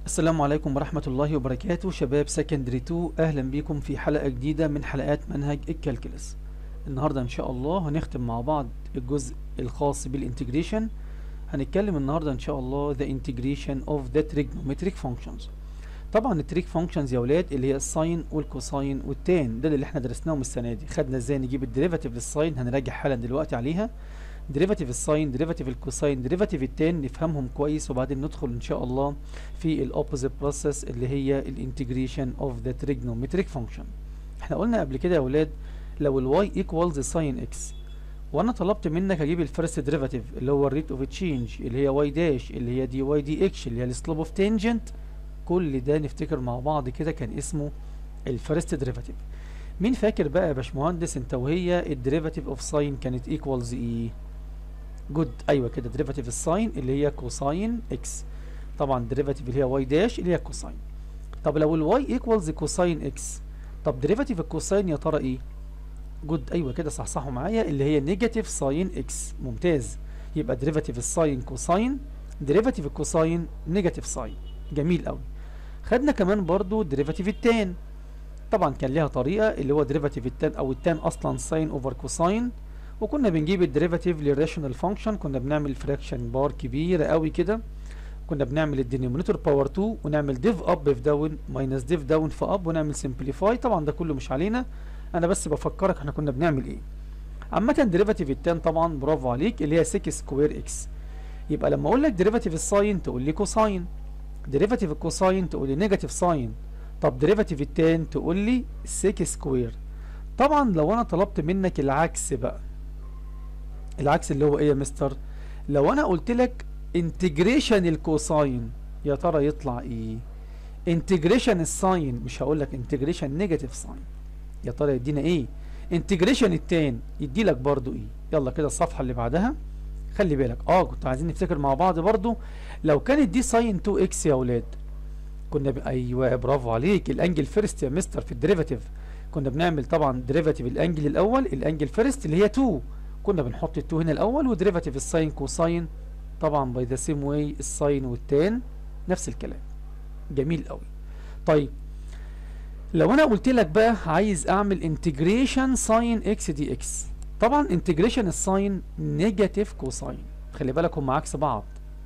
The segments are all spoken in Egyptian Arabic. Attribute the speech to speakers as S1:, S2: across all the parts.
S1: السلام عليكم ورحمة الله وبركاته شباب سكندري 2 أهلا بكم في حلقة جديدة من حلقات منهج الكالكولس النهاردة إن شاء الله هنختم مع بعض الجزء الخاص بالانتجريشن هنتكلم النهاردة إن شاء الله the integration of the trigonometric functions طبعا التريك فانكشنز يا ولاد اللي هي الساين والكوساين والتان ده اللي احنا درسناهم السنة دي خدنا ازاي نجيب الديريفاتيف للساين هنراجع حالا دلوقتي عليها ديريفاتيف الساين ديريفاتيف الكوساين ديريفاتيف التان نفهمهم كويس وبعدين ندخل ان شاء الله في الاوبوزيت بروسيس اللي هي الانتجريشن اوف ذا تريجنومتريك فانكشن احنا قلنا قبل كده يا اولاد لو الواي ايكوالز ساين اكس وانا طلبت منك اجيب الفيرست ديريفاتيف اللي هو الريت اوف تشينج اللي هي واي داش اللي هي دي واي دي اكس اللي هي السلوب اوف تانجنت كل ده نفتكر مع بعض كده كان اسمه الفيرست ديريفاتيف مين فاكر بقى يا باشمهندس انت وهي الديريفاتيف اوف ساين كانت ايكوالز ايه جود ايوه كده ديريفاتيف الساين اللي هي كوساين اكس طبعا ديريفاتيف اللي هي واي داش اللي هي كوساين طب لو الواي ايكوالز كوساين اكس طب ديريفاتيف الكوساين يا ترى ايه جود ايوه كده صحصحوا معايا اللي هي نيجاتيف ساين اكس ممتاز يبقى ديريفاتيف الساين كوساين ديريفاتيف الكوساين نيجاتيف ساين جميل قوي خدنا كمان برضو ديريفاتيف التان طبعا كان ليها طريقه اللي هو ديريفاتيف التان او التان اصلا ساين اوفر كوساين وكنا بنجيب الديريفاتيف للراشونال فانكشن كنا بنعمل فراكشن بار كبيره قوي كده كنا بنعمل الدينومينيتور باور 2 ونعمل ديف اب في داون ماينس ديف داون في اب ونعمل سمبليفاي طبعا ده كله مش علينا انا بس بفكرك احنا كنا بنعمل ايه عامه ديريفاتيف التان طبعا برافو عليك اللي هي 6 سكوير اكس يبقى لما اقول لك ديريفاتيف الساين تقول لي كوساين ديريفاتيف الكوساين تقول لي نيجاتيف ساين طب ديريفاتيف التان تقول لي 6 سكوير طبعا لو انا طلبت منك العكس بقى العكس اللي هو ايه يا مستر لو انا قلت لك انتجريشن الكوساين يا ترى يطلع ايه انتجريشن الساين مش هقول لك انتجريشن نيجاتيف ساين يا ترى يدينا ايه انتجريشن التان يدي لك برضو ايه يلا كده الصفحه اللي بعدها خلي بالك اه كنت عايزين نفتكر مع بعض برضو لو كانت دي ساين 2 اكس يا اولاد كنا ب... ايوه برافو عليك الانجل فيرست يا مستر في الديريفاتيف كنا بنعمل طبعا ديريفاتيف الانجل الاول الانجل فيرست اللي هي 2 كنا بنحط ال 2 هنا الاول وديريفاتيف الساين كوساين طبعا باي ذا سيم واي الساين والتان نفس الكلام جميل قوي طيب لو انا قلت لك بقى عايز اعمل انتجريشن ساين اكس دي اكس طبعا انتجريشن الساين نيجاتيف كوساين خلي بالك هم عكس بعض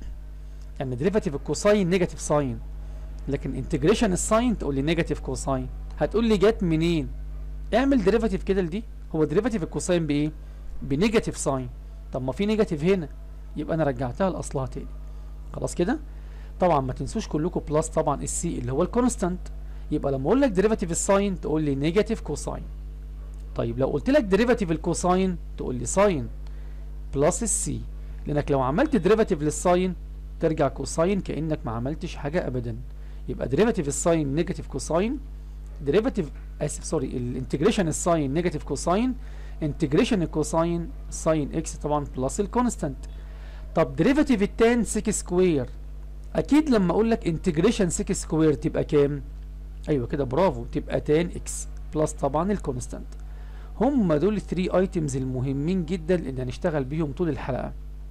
S1: يعني ديريفاتيف الكوساين نيجاتيف ساين لكن انتجريشن الساين تقول لي نيجاتيف كوساين هتقول لي جت منين اعمل ديريفاتيف كده لدي هو ديريفاتيف الكوساين بايه بنيجاتيف ساين طب ما في نيجاتيف هنا يبقى انا رجعتها لاصلها تاني خلاص كده طبعا ما تنسوش كلكم بلس طبعا السي اللي هو الكونستانت يبقى لما اقول لك ديريفاتيف الساين تقول لي نيجاتيف كوساين طيب لو قلت لك ديريفاتيف الكوساين تقول لي ساين بلس السي لانك لو عملت ديريفاتيف للساين ترجع كوساين كانك ما عملتش حاجه ابدا يبقى ديريفاتيف الساين نيجاتيف كوساين ديريفاتيف اسف سوري الانتجريشن الساين نيجاتيف كوساين انتجريشن الكوساين ساين اكس طبعا بلس الكونستانت طب ديريفاتيف التان 6 سكوير اكيد لما اقول لك انتجريشن 6 سكوير تبقى كام ايوه كده برافو تبقى تان اكس بلس طبعا الكونستانت هم دول الثري ايتمز المهمين جدا اللي هنشتغل بيهم طول الحلقه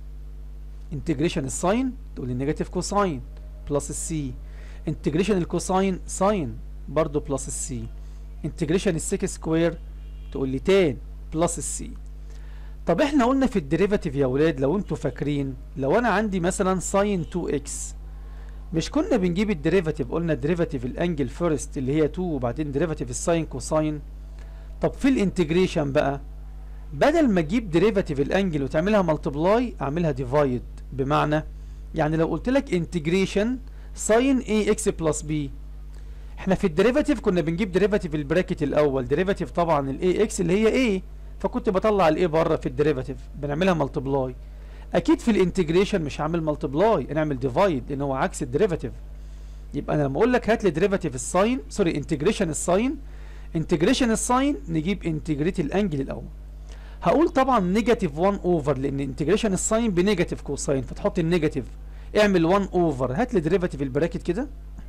S1: انتجريشن الساين تقول لي نيجاتيف كوساين بلس السي انتجريشن الكوساين ساين برضو بلس السي انتجريشن السيك سكوير تقول لي تان بلس السي طب احنا قلنا في الديريفاتيف يا ولاد لو انتوا فاكرين لو انا عندي مثلا ساين 2 اكس مش كنا بنجيب الديريفاتيف قلنا ديريفاتيف الانجل فيرست اللي هي 2 وبعدين ديريفاتيف الساين كوساين طب في الانتجريشن بقى بدل ما اجيب ديريفاتيف الانجل وتعملها ملتبلاي اعملها ديفايد بمعنى يعني لو قلت لك انتجريشن ساين اي اكس بلس بي احنا في الديريفاتيف كنا بنجيب ديريفاتيف البراكت الاول ديريفاتيف طبعا الاي اكس اللي هي ايه فكنت بطلع الاي بره في الديريفاتيف بنعملها ملتبلاي اكيد في الانتجريشن مش هعمل ملتبلاي انا اعمل ديفايد لان هو عكس الديريفاتيف يبقى انا لما اقول لك هات لي ديريفاتيف الساين سوري انتجريشن الساين انتجريشن الساين نجيب انتجريت الانجل الاول هقول طبعا نيجاتيف 1 اوفر لان انتجريشن الساين بنيجاتيف كوساين فتحط النيجاتيف اعمل 1 اوفر هات لي ديريفاتيف البراكت كده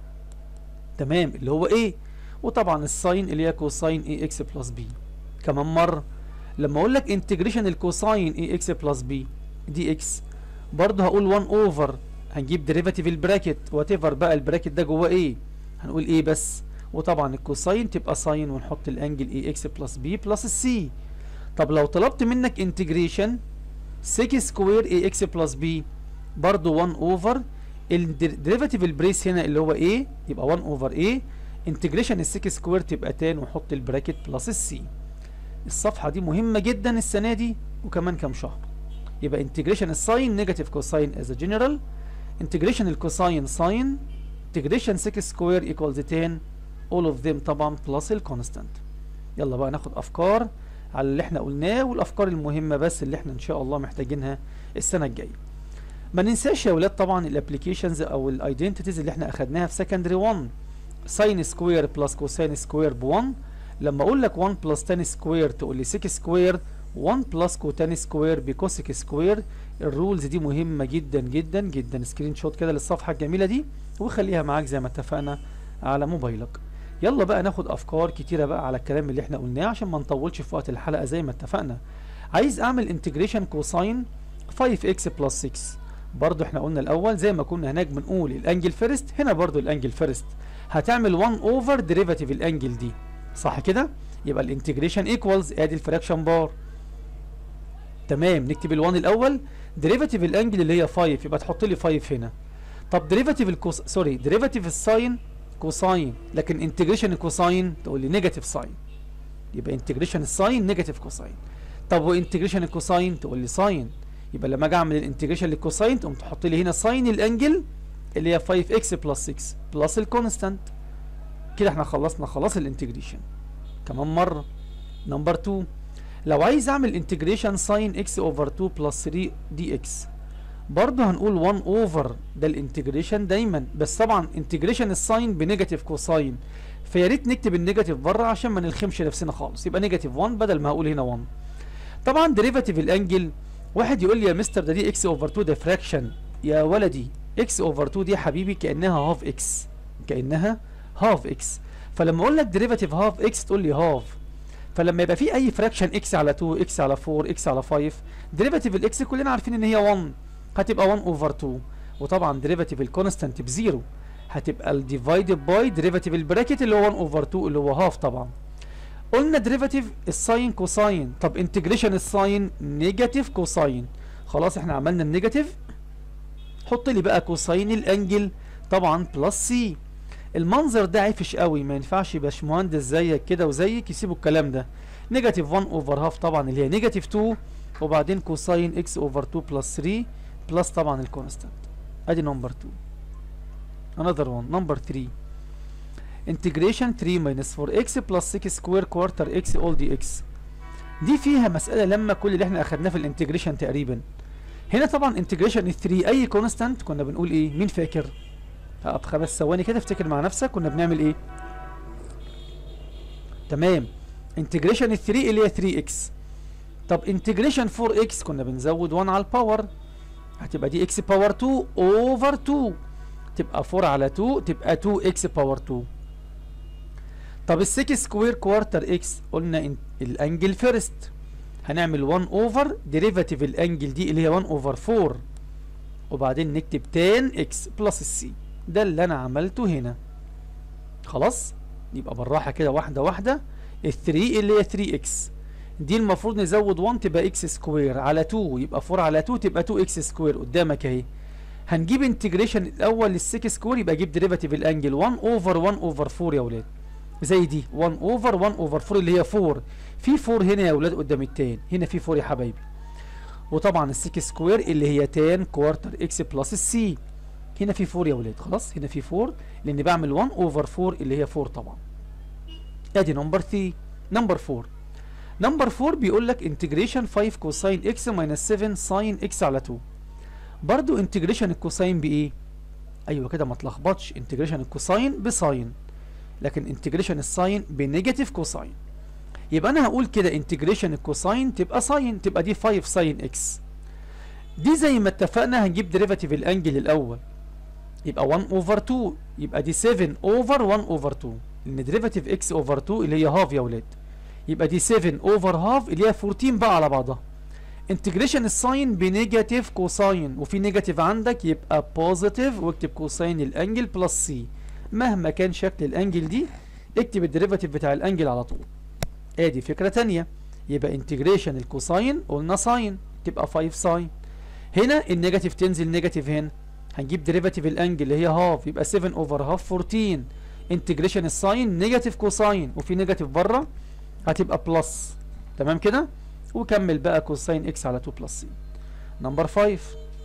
S1: تمام اللي هو ايه وطبعا الساين اللي هي كوساين اي اكس بلس بي كمان مره لما اقول لك انتجريشن الكوساين اي اكس بلس بي دي اكس برضه هقول 1 اوفر هنجيب ديريفاتيف البراكت وات ايفر بقى البراكت ده جواه ايه هنقول ايه بس وطبعا الكوساين تبقى ساين ونحط الانجل اي اكس بلس بي بلس السي طب لو طلبت منك انتجريشن 6 سكوير اي اكس بلس بي برضه 1 اوفر الديريفاتيف البريس هنا اللي هو ايه يبقى 1 اوفر ايه انتجريشن ال 6 سكوير تبقى 10 وحط البراكت بلس السي الصفحه دي مهمه جدا السنه دي وكمان كام شهر يبقى انتجريشن الساين نيجاتيف كوساين از جنرال انتجريشن الكوساين ساين انتجريشن 6 سكوير ايكوالز 10 all of them طبعا بلس الكونستانت يلا بقى ناخد افكار على اللي احنا قلناه والافكار المهمه بس اللي احنا ان شاء الله محتاجينها السنه الجايه ما ننساش يا ولاد طبعا الابلكيشنز او الايدنتيتيز اللي احنا اخدناها في سكندري 1 ساين سكوير بلس كوساين سكوير ب 1 لما اقول لك 1 بلس تان سكوير تقول لي 6 سكوير 1 بلس كوتان سكوير بكوسيك سكوير الرولز دي مهمه جدا جدا جدا سكرين شوت كده للصفحه الجميله دي وخليها معاك زي ما اتفقنا على موبايلك يلا بقى ناخد افكار كتيره بقى على الكلام اللي احنا قلناه عشان ما نطولش في وقت الحلقه زي ما اتفقنا عايز اعمل انتجريشن كوساين 5x بلس 6 برضو احنا قلنا الاول زي ما كنا هناك بنقول الانجل فيرست هنا برضو الانجل فيرست هتعمل 1 اوفر ديريفاتيف الانجل دي صح كده يبقى الانتجريشن ايكوالز ادي الفراكشن بار تمام نكتب ال1 الاول ديريفاتيف الانجل اللي هي 5 يبقى تحط لي 5 هنا طب ديريفاتيف الكوس سوري ديريفاتيف الساين كوساين لكن انتجريشن الكوساين تقول لي نيجاتيف ساين يبقى انتجريشن الساين نيجاتيف كوساين طب وانتجريشن الكوساين تقول لي ساين يبقى لما اجي اعمل الانتجريشن للكوساين تقوم تحط لي هنا ساين الانجل اللي هي 5x بلس 6 بلس الكونستانت كده احنا خلصنا خلاص الانتجريشن كمان مره نمبر 2 لو عايز اعمل انتجريشن ساين x اوفر 2 بلس 3 دي اكس برضه هنقول 1 اوفر ده الانتجريشن دايما بس طبعا انتجريشن الساين بنيجاتيف كوساين فيا ريت نكتب النيجاتيف بره عشان ما نلخمش نفسنا خالص يبقى نيجاتيف 1 بدل ما هقول هنا 1 طبعا ديريفاتيف الانجل واحد يقول لي يا مستر ده دي اكس اوفر 2 ده فراكشن يا ولدي اكس اوفر 2 دي يا حبيبي كانها هاف اكس كانها هاف اكس فلما اقول لك ديريفاتيف هاف اكس تقول لي هاف فلما يبقى في اي فراكشن اكس على 2 اكس على 4 اكس على 5 ديريفاتيف الاكس كلنا عارفين ان هي 1 هتبقى 1 اوفر 2 وطبعا ديريفاتيف الكونستانت بزيرو هتبقى الديفايدد باي ديريفاتيف البراكت اللي هو 1 اوفر 2 اللي هو هاف طبعا قلنا ديريفاتيف الساين كوساين طب انتجريشن الساين نيجاتيف كوساين خلاص احنا عملنا النيجاتيف حط لي بقى كوساين الانجل طبعا بلس سي المنظر ده عفش قوي ما ينفعش باشمهندس زيك كده وزيك يسيبوا الكلام ده نيجاتيف 1 اوفر هاف طبعا اللي هي نيجاتيف 2 وبعدين كوساين اكس اوفر 2 بلس 3 بلس طبعا الكونستانت ادي نمبر 2 another one number 3 integration 3 minus 4x plus 6 square quarter x all dx دي فيها مسألة لما كل اللي احنا اخدناه في الانتجريشن تقريبا هنا طبعا انتجريشن 3 اي كونستانت كنا بنقول ايه مين فاكر طب خمس ثواني كده افتكر مع نفسك كنا بنعمل ايه تمام انتجريشن 3 اللي هي 3x طب انتجريشن 4x كنا بنزود 1 على الباور هتبقى دي x باور 2 اوفر 2 تبقى 4 على 2 تبقى 2x باور 2 طب ال 6 سكوير كوارتر اكس قلنا الانجل فيرست هنعمل 1 اوفر ديريفاتيف الانجل دي اللي هي 1 اوفر 4 وبعدين نكتب 10 اكس بلس السي ده اللي انا عملته هنا خلاص يبقى بالراحه كده واحده واحده ال 3 اللي هي 3 اكس دي المفروض نزود 1 تبقى اكس سكوير على 2 يبقى 4 على 2 تبقى 2 اكس سكوير قدامك اهي هنجيب انتجريشن الاول لل 6 سكوير يبقى اجيب ديريفاتيف الانجل 1 اوفر 1 اوفر 4 يا ولاد زي دي 1 اوفر 1 اوفر 4 اللي هي 4 في 4 هنا يا ولاد قدام التان هنا في 4 يا حبايبي وطبعا ال 6 سكوير اللي هي 10 كوارتر اكس بلس السي هنا في 4 يا ولاد خلاص هنا في 4 لان بعمل 1 اوفر 4 اللي هي 4 طبعا ادي نمبر 3 نمبر 4 نمبر 4 بيقول لك انتجريشن 5 كوساين اكس ماينس 7 ساين اكس على 2 برضو انتجريشن الكوساين بايه ايوه كده ما تلخبطش انتجريشن الكوساين بساين لكن انتجريشن الساين بنيجاتيف كوساين يبقى انا هقول كده انتجريشن الكوساين تبقى ساين تبقى دي 5 ساين اكس دي زي ما اتفقنا هنجيب ديريفاتيف الانجل الاول يبقى 1 اوفر 2 يبقى دي 7 اوفر 1 اوفر 2 لان ديريفاتيف اكس اوفر 2 اللي هي هاف يا ولاد يبقى دي 7 اوفر هاف اللي هي 14 بقى على بعضها انتجريشن الساين بنيجاتيف كوساين وفي نيجاتيف عندك يبقى بوزيتيف واكتب كوساين الانجل بلس سي مهما كان شكل الانجل دي اكتب الديريفاتيف بتاع الانجل على طول ادي فكره تانية يبقى انتجريشن الكوساين قلنا ساين تبقى 5 ساين هنا النيجاتيف تنزل نيجاتيف هنا هنجيب ديريفاتيف الانجل اللي هي هاف يبقى 7 اوفر هاف 14 انتجريشن الساين نيجاتيف كوساين وفي نيجاتيف بره هتبقى بلس تمام كده وكمل بقى كوساين اكس على 2 بلس سي نمبر 5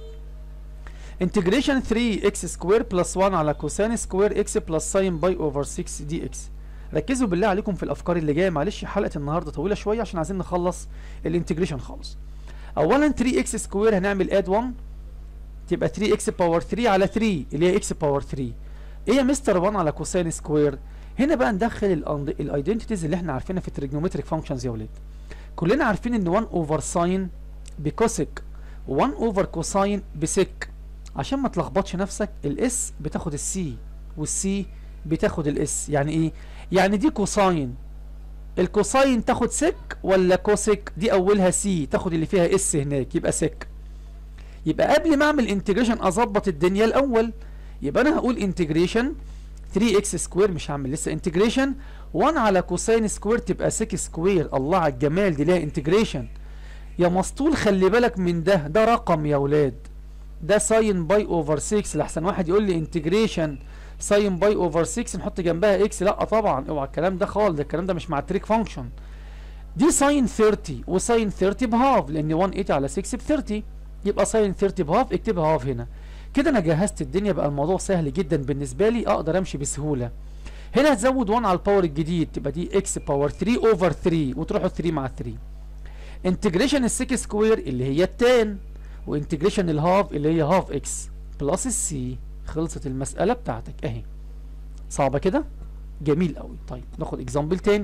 S1: انتجريشن 3 اكس سكوير بلس 1 على كوساين سكوير اكس بلس ساين باي اوفر 6 دي اكس ركزوا بالله عليكم في الافكار اللي جايه معلش حلقه النهارده طويله شويه عشان عايزين نخلص الانتجريشن خالص اولا 3 اكس سكوير هنعمل اد 1 تبقى 3 اكس باور 3 على 3 اللي هي اكس باور 3 ايه يا مستر 1 على كوساين سكوير هنا بقى ندخل الايدنتيتيز اللي احنا عارفينها في التريجنومتريك فانكشنز يا ولاد كلنا عارفين ان 1 اوفر ساين بكوسيك 1 اوفر كوساين بسك عشان ما تلخبطش نفسك الاس بتاخد السي والسي بتاخد الاس يعني ايه يعني دي كوساين الكوساين تاخد سك ولا كوسيك دي اولها سي تاخد اللي فيها اس هناك يبقى سك يبقى قبل ما اعمل انتجريشن اظبط الدنيا الاول يبقى انا هقول انتجريشن 3 اكس سكوير مش هعمل لسه انتجريشن 1 على كوساين سكوير تبقى سك سكوير الله على الجمال دي ليها انتجريشن يا مسطول خلي بالك من ده ده رقم يا ولاد ده ساين باي اوفر 6 لحسن واحد يقول لي انتجريشن ساين باي اوفر 6 نحط جنبها اكس لا طبعا اوعى الكلام ده خالص ده الكلام ده مش مع التريك فانكشن دي ساين 30 وساين 30 بهاف لان 180 على 6 ب 30 يبقى ساين 30 بهاف اكتبها هاف هنا كده انا جهزت الدنيا بقى الموضوع سهل جدا بالنسبه لي اقدر امشي بسهوله هنا هتزود 1 على الباور الجديد تبقى دي اكس باور 3 اوفر 3 وتروحوا 3 مع 3 انتجريشن السيك سكوير اللي هي التان وانتجريشن الهاف اللي هي هاف اكس بلس السي خلصت المساله بتاعتك اهي صعبه كده جميل قوي طيب ناخد اكزامبل تاني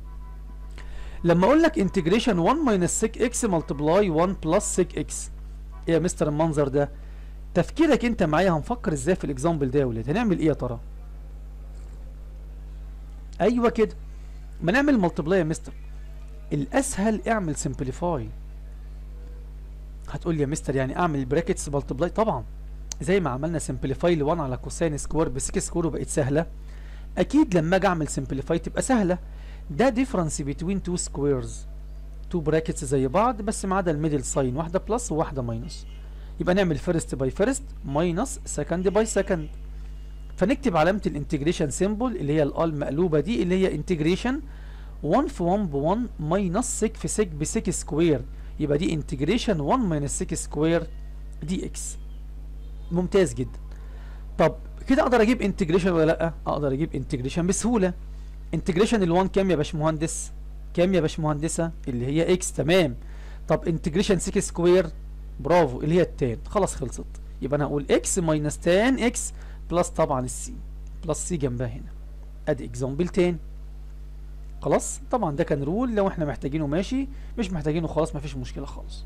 S1: لما اقول لك انتجريشن 1 ماينس 6 اكس ملتبلاي 1 بلس 6 اكس ايه يا مستر المنظر ده تفكيرك انت معايا هنفكر ازاي في الاكزامبل ده يا ولاد هنعمل ايه يا ترى ايوه كده ما نعمل ملتبلاي يا مستر الاسهل اعمل سمبليفاي هتقول لي يا مستر يعني اعمل براكتس ملتبلاي طبعا زي ما عملنا سمبليفاي ل 1 على كوساين سكوير ب 6 سكوير وبقت سهله اكيد لما اجي اعمل سمبليفاي تبقى سهله ده ديفرنس بين تو سكويرز تو براكتس زي بعض بس ما عدا الميدل ساين واحده بلس وواحده ماينس يبقى نعمل فيرست باي فيرست ماينس سكند باي سكند فنكتب علامه الانتجريشن سيمبل اللي هي الال المقلوبه دي اللي هي انتجريشن 1 في 1 ب 1 ماينس 6 في 6 ب 6 سكوير يبقى دي انتجريشن 1 ماينس 6 سكوير دي اكس ممتاز جدا طب كده اقدر اجيب انتجريشن ولا لا اقدر اجيب انتجريشن بسهوله انتجريشن ال1 كام يا باشمهندس كام يا باشمهندسه اللي هي اكس تمام طب انتجريشن 6 سكوير برافو اللي هي التان خلاص خلصت يبقى انا هقول اكس ماينس تان اكس بلس طبعا السي بلس سي جنبها هنا ادي اكزامبل تاني خلاص طبعا ده كان رول لو احنا محتاجينه ماشي مش محتاجينه خلاص مفيش مشكله خالص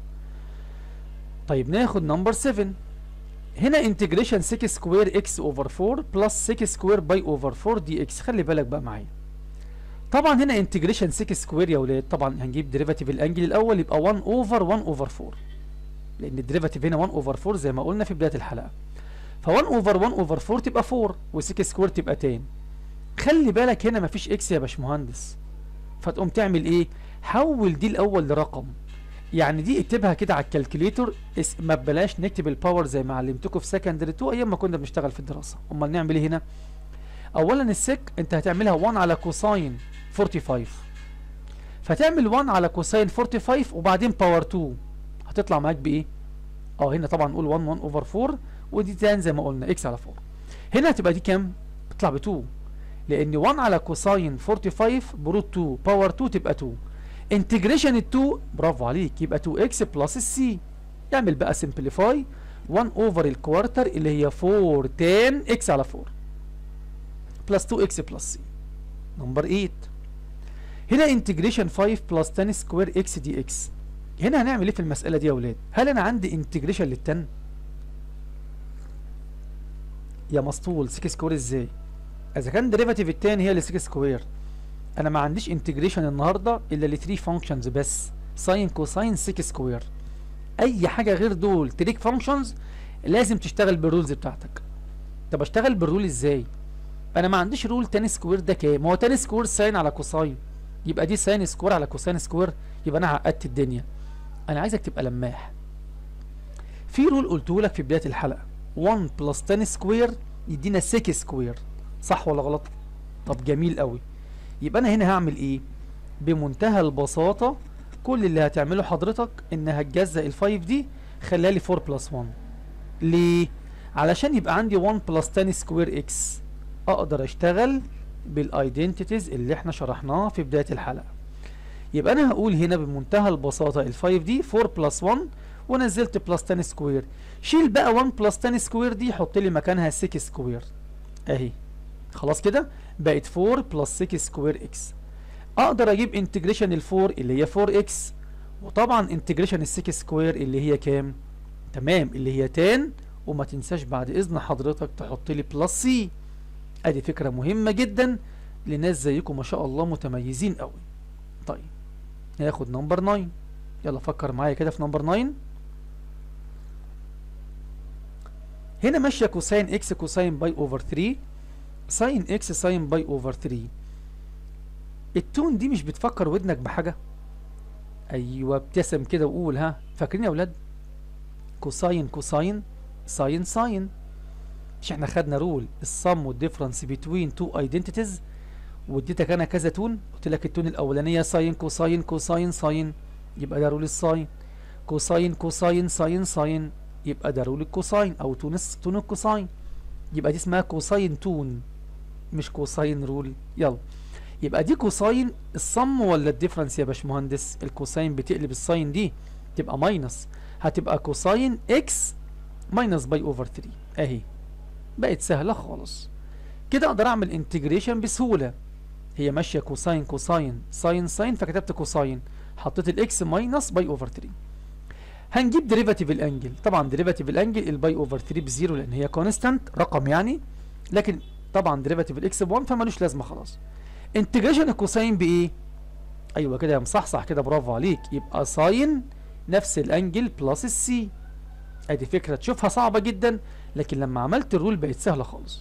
S1: طيب ناخد نمبر 7 هنا انتجريشن 6 سكوير اكس اوفر 4 بلس 6 سكوير باي اوفر 4 دي اكس خلي بالك بقى معايا طبعا هنا انتجريشن 6 سكوير يا ولاد طبعا هنجيب ديريفاتيف الانجل الاول يبقى 1 اوفر 1 اوفر 4 لان الديريفاتيف هنا 1 اوفر 4 زي ما قلنا في بدايه الحلقه ف 1 اوفر 1 اوفر 4 تبقى 4 و6 سكوير تبقى 10 خلي بالك هنا مفيش اكس يا باشمهندس فتقوم تعمل ايه حول دي الاول لرقم يعني دي اكتبها كده على الكالكوليتور ما بلاش نكتب الباور زي ما علمتكم في سكندري 2 ايام ما كنا بنشتغل في الدراسه امال نعمل ايه هنا اولا السك انت هتعملها 1 على كوساين 45 فتعمل 1 على كوساين 45 وبعدين باور 2 هتطلع معاك بايه اه هنا طبعا نقول 1 1 اوفر 4 ودي تان زي ما قلنا اكس على 4 هنا هتبقى دي كام تطلع ب 2 لان 1 على كوساين 45 بروت 2 باور 2 تبقى 2 انتجريشن ال 2 برافو عليك يبقى 2 اكس بلس السي اعمل بقى سمبليفاي 1 اوفر الكوارتر اللي هي 4 10 اكس على 4 بلس 2 اكس بلس سي نمبر 8 هنا انتجريشن 5 بلس 10 سكوير اكس دي اكس هنا هنعمل ايه في المساله دي يا اولاد هل انا عندي انتجريشن لل10 يا مسطول 6 سكوير ازاي اذا كان ديريفاتيف التاني هي ال 6 سكوير انا ما عنديش انتجريشن النهارده الا ل 3 فانكشنز بس ساين كوساين 6 سكوير اي حاجه غير دول تريك فانكشنز لازم تشتغل بالرولز بتاعتك طب اشتغل بالرول ازاي انا ما عنديش رول تاني سكوير ده كام هو تاني سكوير ساين على كوساين يبقى دي ساين سكوير على كوساين سكوير يبقى انا عقدت الدنيا انا عايزك تبقى لماح في رول قلته لك في بدايه الحلقه 1 بلس 10 سكوير يدينا 6 سكوير صح ولا غلط طب جميل قوي يبقى انا هنا هعمل ايه بمنتهى البساطه كل اللي هتعمله حضرتك ان هتجزأ ال5 دي خليها لي 4 بلس 1 ليه علشان يبقى عندي 1 بلس 10 سكوير اكس اقدر اشتغل بالايدنتيتيز اللي احنا شرحناها في بدايه الحلقه يبقى انا هقول هنا بمنتهى البساطه ال5 دي 4 بلس 1 ونزلت بلس 10 سكوير شيل بقى 1 بلس 10 سكوير دي حط لي مكانها 6 سكوير اهي خلاص كده بقت 4 بلس 6 سكوير اكس اقدر اجيب انتجريشن ال 4 اللي هي 4 اكس وطبعا انتجريشن ال 6 سكوير اللي هي كام تمام اللي هي 10 وما تنساش بعد اذن حضرتك تحط لي بلس سي ادي فكره مهمه جدا لناس زيكم ما شاء الله متميزين قوي طيب ناخد نمبر 9 يلا فكر معايا كده في نمبر 9 هنا ماشيه كوساين اكس كوساين باي اوفر 3 ساين اكس ساين باي اوفر 3 التون دي مش بتفكر ودنك بحاجه ايوه ابتسم كده وقول ها فاكرين يا اولاد كوساين كوساين ساين ساين مش احنا خدنا رول الصم والديفرنس بين تو ايدنتيتيز واديتك انا كذا تون قلت لك التون الاولانيه ساين كوساين كوساين ساين يبقى ده رول الساين كوساين كوساين ساين ساين يبقى ده رول الكوساين او تون تون الكوساين يبقى دي اسمها كوساين تون مش كوساين رول يلا يبقى دي كوساين الصم ولا الديفرنس يا باشمهندس الكوساين بتقلب الساين دي تبقى ماينس هتبقى كوساين اكس ماينس باي اوفر 3 اهي بقت سهله خالص كده اقدر اعمل انتجريشن بسهوله هي ماشيه كوساين كوساين ساين ساين فكتبت كوساين حطيت الاكس ماينس باي اوفر 3 هنجيب ديريفاتيف الانجل طبعا ديريفاتيف الانجل الباي اوفر 3 بزيرو لان هي كونستانت رقم يعني لكن طبعا ديريفاتيف الاكس ب 1 فمالوش لازمه خلاص انتجريشن الكوساين بايه ايوه كده يا مصحصح كده برافو عليك يبقى ساين نفس الانجل بلس السي ادي فكره تشوفها صعبه جدا لكن لما عملت الرول بقت سهله خالص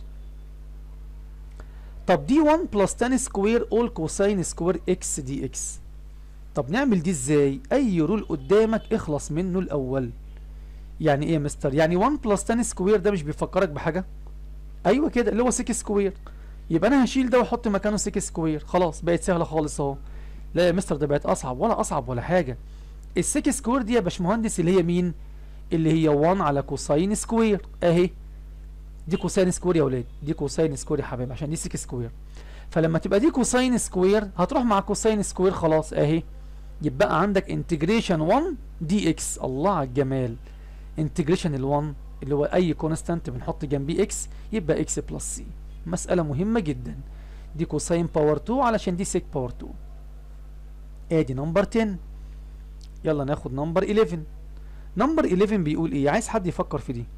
S1: طب دي 1 بلس 10 سكوير اول كوساين سكوير اكس دي اكس طب نعمل دي ازاي اي رول قدامك اخلص منه الاول يعني ايه يا مستر يعني 1 بلس 10 سكوير ده مش بيفكرك بحاجه ايوه كده اللي هو 6 سكوير يبقى انا هشيل ده واحط مكانه 6 سكوير خلاص بقت سهله خالص اهو لا يا مستر ده بقت اصعب ولا اصعب ولا حاجه ال 6 سكوير دي يا باشمهندس اللي هي مين اللي هي 1 على كوساين سكوير اهي دي كوساين سكوير يا ولاد دي كوساين سكوير يا حبايبي عشان دي 6 سكوير فلما تبقى دي كوساين سكوير هتروح مع كوساين سكوير خلاص اهي يبقى عندك انتجريشن 1 دي اكس الله على الجمال انتجريشن ال1 اللي هو اي كونستانت بنحط جنبيه اكس يبقى اكس بلس سي مسألة مهمة جدا دي كوساين باور 2 علشان دي سيك باور 2 ادي نمبر 10 يلا ناخد نمبر 11 نمبر 11 بيقول ايه عايز حد يفكر في دي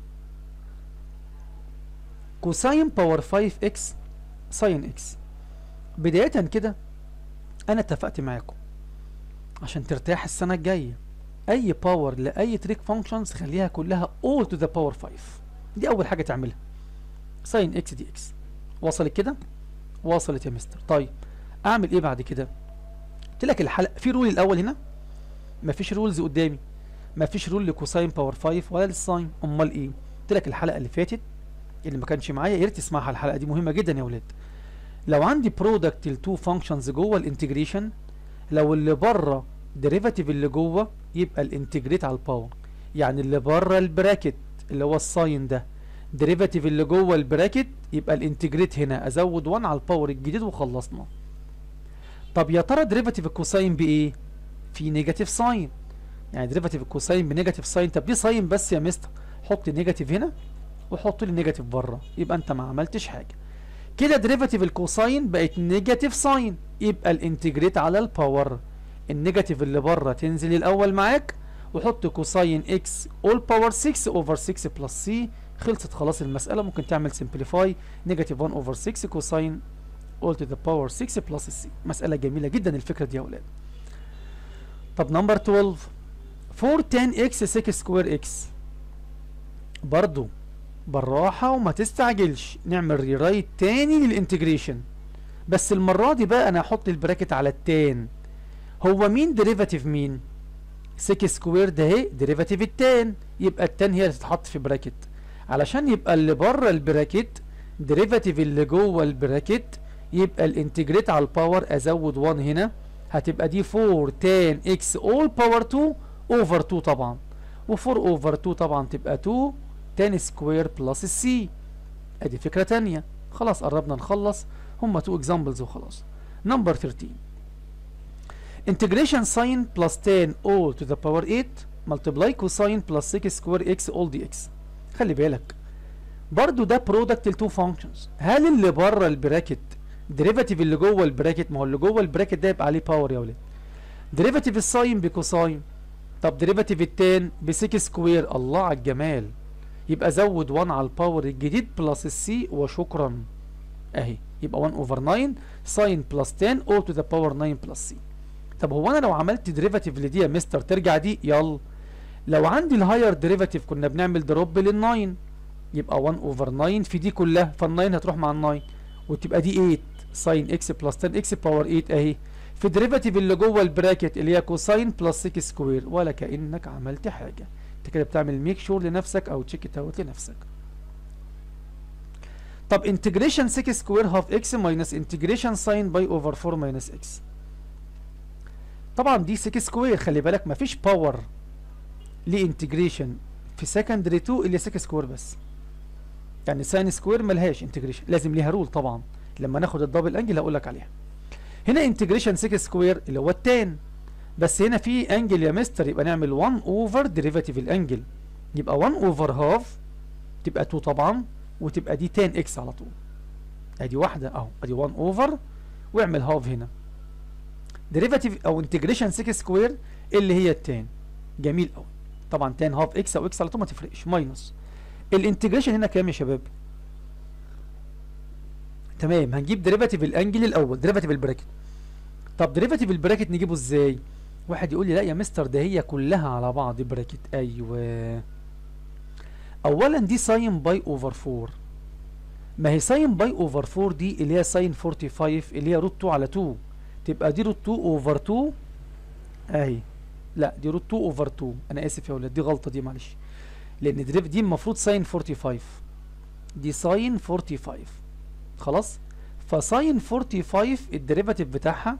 S1: كوساين باور 5 اكس ساين اكس بداية كده انا اتفقت معاكم عشان ترتاح السنة الجاية اي باور لاي تريك فانكشنز خليها كلها all to the power 5 دي اول حاجة تعملها ساين اكس دي اكس وصلت كده وصلت يا مستر طيب اعمل ايه بعد كده قلت لك الحلقة في رول الاول هنا مفيش رولز قدامي مفيش رول لكوساين باور 5 ولا للساين امال ايه قلت لك الحلقة اللي فاتت اللي ما كانش معايا يا ريت تسمعها الحلقة دي مهمة جدا يا ولاد لو عندي برودكت لتو فانكشنز جوه الانتجريشن لو اللي بره ديريفاتيف اللي جوه يبقى الانتجريت على الباور يعني اللي بره البراكت اللي هو الساين ده ديريفاتيف اللي جوه البراكت يبقى الانتجريت هنا ازود 1 على الباور الجديد وخلصنا طب يا ترى ديريفاتيف الكوساين بايه في نيجاتيف ساين يعني ديريفاتيف الكوساين بنيجاتيف ساين طب دي ساين بس يا مستر حط نيجاتيف هنا وحط لي نيجاتيف بره يبقى انت ما عملتش حاجه كده ديريفاتيف الكوساين بقت نيجاتيف ساين يبقى الانتجريت على الباور النيجاتيف اللي بره تنزل الاول معاك وحط كوساين اكس اول باور 6 اوفر 6 بلس سي خلصت خلاص المساله ممكن تعمل سمبليفاي نيجاتيف 1 اوفر 6 كوساين all to the power 6 بلس السي مساله جميله جدا الفكره دي يا اولاد طب نمبر 12 4 tan اكس 6 سكوير اكس برضو بالراحة وما تستعجلش نعمل ريرايت تاني للانتجريشن بس المرة دي بقى انا هحط البراكت على التان هو مين ديريفاتيف مين 6 سكوير ده اهي ديريفاتيف التان يبقى التان هي اللي تتحط في براكت علشان يبقى اللي بره البراكت ديريفاتيف اللي جوه البراكت يبقى الانتجريت على الباور ازود 1 هنا هتبقى دي 4 تان اكس اول باور 2 اوفر 2 طبعا و4 اوفر 2 طبعا تبقى 2 تان سكوير بلس السي ادي فكره تانية خلاص قربنا نخلص هما 2 اكزامبلز وخلاص نمبر 13 integration sign plus 10 all to the power 8 multiply cosine plus 6 square x all dx خلي بالك برضو ده برودكت التو فانكشنز هل اللي بره البراكت ديريفاتيف اللي جوه البراكت ما هو اللي جوه البراكت ده يبقى عليه باور يا ولاد ديريفاتيف الساين بكوساين طب ديريفاتيف التان ب 6 سكوير الله على الجمال يبقى زود 1 على الباور الجديد بلس السي وشكرا اهي يبقى 1 اوفر 9 ساين بلس 10 او تو ذا باور 9 بلس سي طب هو انا لو عملت ديريفاتيف لدي يا مستر ترجع دي يلا لو عندي الهاير ديريفاتيف كنا بنعمل دروب لل9 يبقى 1 اوفر 9 في دي كلها فال9 هتروح مع ال9 وتبقى دي 8 ساين اكس بلس 10 اكس باور 8 اهي في الديريفاتيف اللي جوه البراكت اللي هي كوساين بلس 6 سكوير ولا كانك عملت حاجه انت كده بتعمل ميك شور لنفسك او تشيك ات اوت لنفسك طب انتجريشن 6 سكوير هاف اكس ماينس انتجريشن ساين باي اوفر 4 ماينس اكس طبعا دي 6 سكوير خلي بالك مفيش باور لانتجريشن في سكندري 2 اللي 6 سكوير بس يعني ساين سكوير ملهاش انتجريشن لازم ليها رول طبعا لما ناخد الدبل انجل هقول لك عليها هنا انتجريشن 6 سكوير اللي هو التان بس هنا في انجل يا مستر يبقى نعمل 1 اوفر ديريفاتيف الانجل يبقى 1 اوفر هاف تبقى 2 طبعا وتبقى دي 10 اكس على طول ادي واحده اهو ادي 1 اوفر واعمل هاف هنا ديريفاتيف او انتجريشن 6 سكوير اللي هي التان جميل قوي طبعا تان هاف اكس او اكس على طول ما تفرقش ماينس الانتجريشن هنا كام يا شباب تمام هنجيب ديريفاتيف الانجل الاول ديريفاتيف البراكت طب ديريفاتيف البراكت نجيبه ازاي واحد يقول لي لا يا مستر ده هي كلها على بعض براكت ايوه اولا دي ساين باي اوفر 4 ما هي ساين باي اوفر 4 دي اللي هي ساين 45 اللي هي روت 2 على 2 تبقى دي روت 2 اوفر 2 اهي لا دي روت 2 اوفر 2 انا اسف يا ولاد دي غلطه دي معلش لان دريف دي المفروض ساين 45 دي ساين 45 خلاص فساين 45 الديريفاتيف بتاعها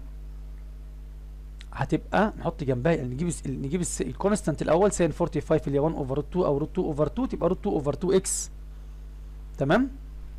S1: هتبقى نحط جنبها يعني نجيب الس- نجيب الس- الكونستانت الاول ساين 45 اللي هي 1 اوفر روت 2 او روت 2 اوفر 2 تبقى روت 2 اوفر 2 اكس تمام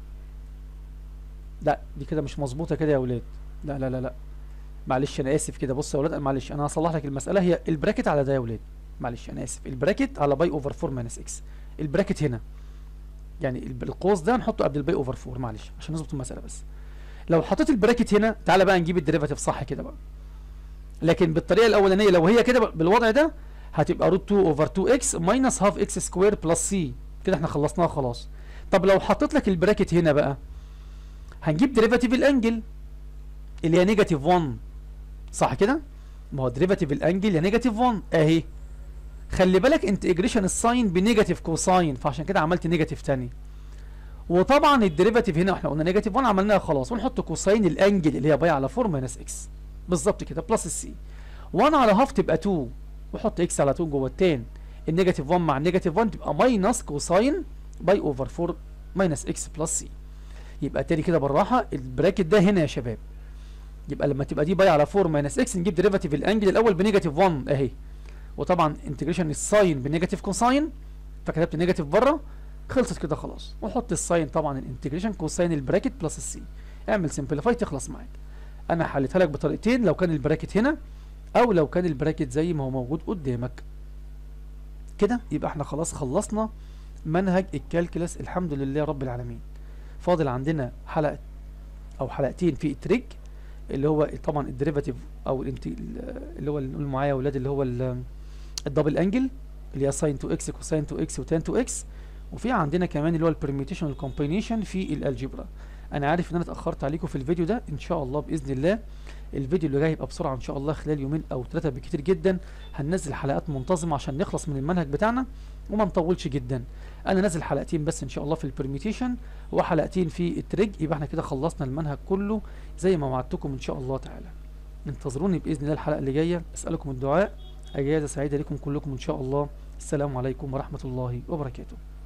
S1: لا دي كده مش مظبوطه كده يا اولاد لا لا لا لا معلش انا اسف كده بص يا اولاد معلش انا هصلح لك المساله هي البراكت على ده يا اولاد معلش انا اسف البراكت على باي اوفر 4 ماينس اكس البراكت هنا يعني الب- القوس ده نحطه قبل الباي اوفر 4 معلش عشان نظبط المساله بس لو حطيت البراكت هنا تعالى بقى نجيب الديريفاتيف صح كده بقى لكن بالطريقه الاولانيه لو هي كده بقى- بالوضع ده هتبقى روت 2 اوفر 2 اكس ماينس هاف اكس سكوير بلس سي كده احنا خلصناها خلاص طب لو حطيت لك البراكت هنا بقى هنجيب ديريفاتيف الانجل اللي هي نيجاتيف 1 صح كده ما هو ديريفاتيف الانجل يا نيجاتيف 1 اهي خلي بالك انتجريشن الساين بنيجاتيف كوساين فعشان كده عملت نيجاتيف تاني وطبعا الديريفاتيف هنا احنا قلنا نيجاتيف 1 عملناها خلاص ونحط كوساين الانجل اللي هي باي على 4 ماينس اكس بالظبط كده بلس السي 1 على هاف تبقى 2 وحط اكس على 2 جوه التان النيجاتيف 1 مع النيجاتيف 1 تبقى ماينس كوساين باي اوفر 4 ماينس اكس بلس سي يبقى تاني كده بالراحه البراكت ده هنا يا شباب يبقى لما تبقى دي باي على 4 ماينس اكس نجيب ديريفاتيف الانجل الاول بنيجاتيف 1 اهي وطبعا انتجريشن الساين بنيجاتيف كوساين فكتبت نيجاتيف بره خلصت كده خلاص وحط الساين طبعا الانتجريشن كوساين البراكت بلس السي اعمل سمبليفاي تخلص معاك انا حليتها لك بطريقتين لو كان البراكت هنا او لو كان البراكت زي ما هو موجود قدامك كده يبقى احنا خلاص خلصنا منهج الكالكولس الحمد لله رب العالمين فاضل عندنا حلقه او حلقتين في التريك اللي هو طبعا الديريفاتيف او الانت... اللي هو اللي نقول معايا يا اولاد اللي هو ال- الدبل انجل اللي هي ساين 2 اكس كوساين 2 اكس وتان 2 اكس وفي عندنا كمان اللي هو البرميتيشن والكومبينيشن في الالجبرا انا عارف ان انا اتاخرت عليكم في الفيديو ده ان شاء الله باذن الله الفيديو اللي جاي يبقى بسرعه ان شاء الله خلال يومين او ثلاثه بكتير جدا هننزل حلقات منتظمه عشان نخلص من المنهج بتاعنا وما نطولش جدا انا نازل حلقتين بس ان شاء الله في البرميتيشن وحلقتين في التريج يبقى احنا كده خلصنا المنهج كله زي ما وعدتكم ان شاء الله تعالى انتظروني باذن الله الحلقه اللي جايه اسالكم الدعاء اجازه سعيده لكم كلكم ان شاء الله السلام عليكم ورحمه الله وبركاته